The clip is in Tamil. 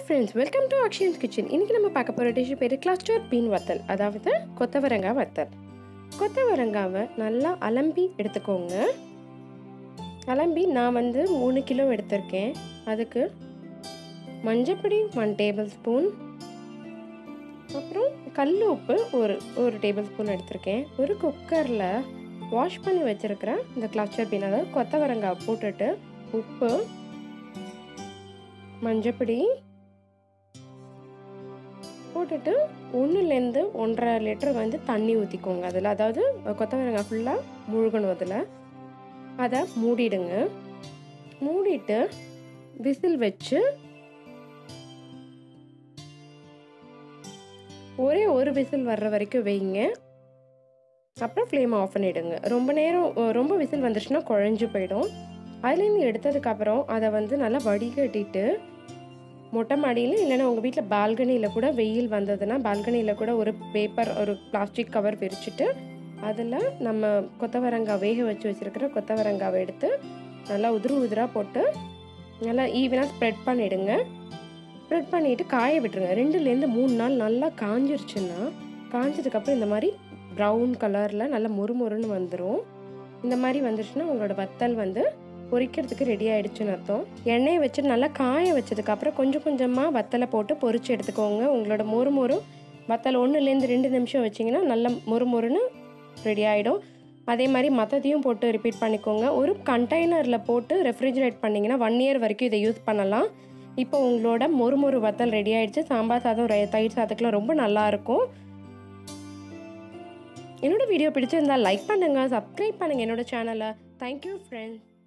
friends welcome to Akshayan's kitchen இன்றைக்கி நம்ம பார்க்க போகிற டிஷ் பேர் கிளஸ்டர் பீன் வத்தல் அதாவது கொத்தவரங்காய் வத்தல் கொத்தவரங்காவை நல்லா அலம்பி எடுத்துக்கோங்க அலம்பி நான் வந்து மூணு கிலோ எடுத்திருக்கேன் அதுக்கு மஞ்சப்பொடி ஒன் டேபிள் ஸ்பூன் அப்புறம் கல் உப்பு ஒரு ஒரு டேபிள் ஸ்பூன் எடுத்திருக்கேன் ஒரு குக்கரில் வாஷ் பண்ணி வச்சுருக்கிற இந்த கிளஸ்டர் பீன் அதாவது கொத்தவரங்காய் போட்டுட்டு உப்பு மஞ்சப்பொடி போட்டுட்டு ஒன்றுலேருந்து ஒன்றரை லிட்டர் வந்து தண்ணி ஊற்றிக்கோங்க அதில் அதாவது கொத்தவரங்காய் ஃபுல்லாக முழுகணும் அதில் அதை மூடிடுங்க மூடிட்டு விசில் வச்சு ஒரே ஒரு விசில் வர்ற வரைக்கும் வைங்க அப்புறம் ஃப்ளேம் ஆஃப் பண்ணிவிடுங்க ரொம்ப நேரம் ரொம்ப விசில் வந்துச்சுன்னா குழஞ்சு போயிடும் அதுலேருந்து எடுத்ததுக்கப்புறம் அதை வந்து நல்லா வடிகட்டிட்டு மொட்டை மாடியில் இல்லைன்னா உங்கள் வீட்டில் பால்கனியில் கூட வெயில் வந்ததுன்னா பால்கனியில் கூட ஒரு பேப்பர் ஒரு பிளாஸ்டிக் கவர் விரிச்சிட்டு அதில் நம்ம கொத்தவரங்காய் வேக வச்சு வச்சுருக்கிற கொத்தவரங்காவை எடுத்து நல்லா உதிரு உதிராக போட்டு நல்லா ஈவனாக ஸ்ப்ரெட் பண்ணிவிடுங்க ஸ்ப்ரெட் பண்ணிவிட்டு காய விட்டுருங்க ரெண்டுலேருந்து மூணு நாள் நல்லா காஞ்சிருச்சுன்னா காஞ்சதுக்கப்புறம் இந்த மாதிரி ப்ரௌன் கலரில் நல்லா மொறுமொறுன்னு வந்துடும் இந்த மாதிரி வந்துருச்சுன்னா உங்களோட வத்தல் வந்து பொரிக்கிறதுக்கு ரெடி ஆகிடுச்சுன்னு அர்த்தம் எண்ணெயை வச்சு நல்லா காய வச்சதுக்கப்புறம் கொஞ்சம் கொஞ்சமாக வத்தலை போட்டு பொரிச்சு எடுத்துக்கோங்க உங்களோட மொறு மொறு வத்தல் ஒன்றுலேருந்து ரெண்டு நிமிஷம் வச்சிங்கன்னா நல்லா மொறு மொறுன்னு ரெடி ஆகிடும் அதே மாதிரி மற்றதையும் போட்டு ரிப்பீட் பண்ணிக்கோங்க ஒரு கண்டெய்னரில் போட்டு ரெஃப்ரிஜரேட் பண்ணிங்கன்னா ஒன் இயர் வரைக்கும் இதை யூஸ் பண்ணலாம் இப்போ உங்களோட மொறு மொறு வத்தல் ரெடி ஆகிடுச்சு சாம்பார் சாதம் தயிர் சாதத்துக்குலாம் ரொம்ப நல்லாயிருக்கும் என்னோடய வீடியோ பிடிச்சிருந்தால் லைக் பண்ணுங்கள் சப்ஸ்கிரைப் பண்ணுங்கள் என்னோடய சேனலை தேங்க்யூ ஃப்ரெண்ட்ஸ்